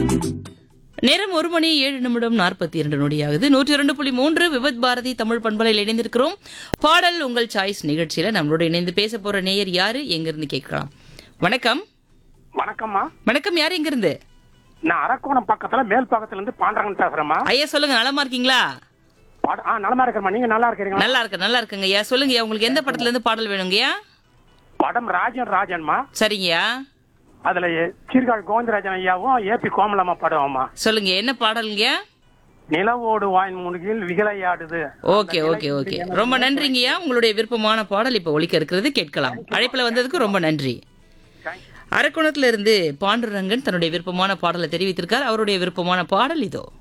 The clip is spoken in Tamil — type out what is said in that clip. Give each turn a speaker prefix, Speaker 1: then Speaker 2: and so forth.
Speaker 1: நேரம் ஒரு மணி ஏழு நிமிடம் நாற்பத்தி இரண்டு நொடியாகுது நூற்றி இரண்டு புள்ளி மூன்று விபத் பாரதி தமிழ் பண்பலையில் இணைந்திருக்கிறோம் பாடல் உங்கள் சாய்ஸ் நிகழ்ச்சியில நம்மளோட இணைந்து பேச போற நேயர் யாரு எங்கிருந்து கேட்கலாம் வணக்கம்
Speaker 2: வணக்கம்மா
Speaker 1: வணக்கம் யார் எங்கிருந்து
Speaker 2: நான் அரக்கோணம் பக்கத்துல மேல் பக்கத்துல இருந்து பாண்டரங்கன் பேசுறேம்மா
Speaker 1: ஐயா சொல்லுங்க நலமா இருக்கீங்களா
Speaker 2: பாட- ஆ நலமா இருக்கிறேம்மா நீங்க நல்லா இருக்கிறீங்களா
Speaker 1: நல்லா இருக்கு நல்லா இருக்குங்க ஐயா சொல்லுங்க ஐயா உங்களுக்கு எந்த படத்துல இருந்து பாடல் வேணுங்கய்யா
Speaker 2: படம் ராஜன் ராஜன்மா
Speaker 1: சரிங்கய்யா
Speaker 2: அதுல எ- சீர்காழி கோவிந்தராஜன் ஐயாவும் ஏபி கோமலம்மா படம்மா
Speaker 1: சொல்லுங்க என்ன பாடலுங்கய்யா
Speaker 2: நிலவோடு வாயின் முனுகில் விகலையாடுது
Speaker 1: ஓகே ஓகே ஓகே ரொம்ப நன்றிங்கய்யா உங்களுடைய விருப்பமான பாடல் இப்ப ஒலிக்க இருக்கிறது கேட்கலாம் அழைப்புல வந்ததுக்கு ரொம்ப நன்றி அரக்கோணத்துல இருந்து பாண்டுரங்கன் தன்னுடைய விருப்பமான பாடலை தெரிவித்திருக்கார் அவருடைய விருப்பமான பாடல் இதோ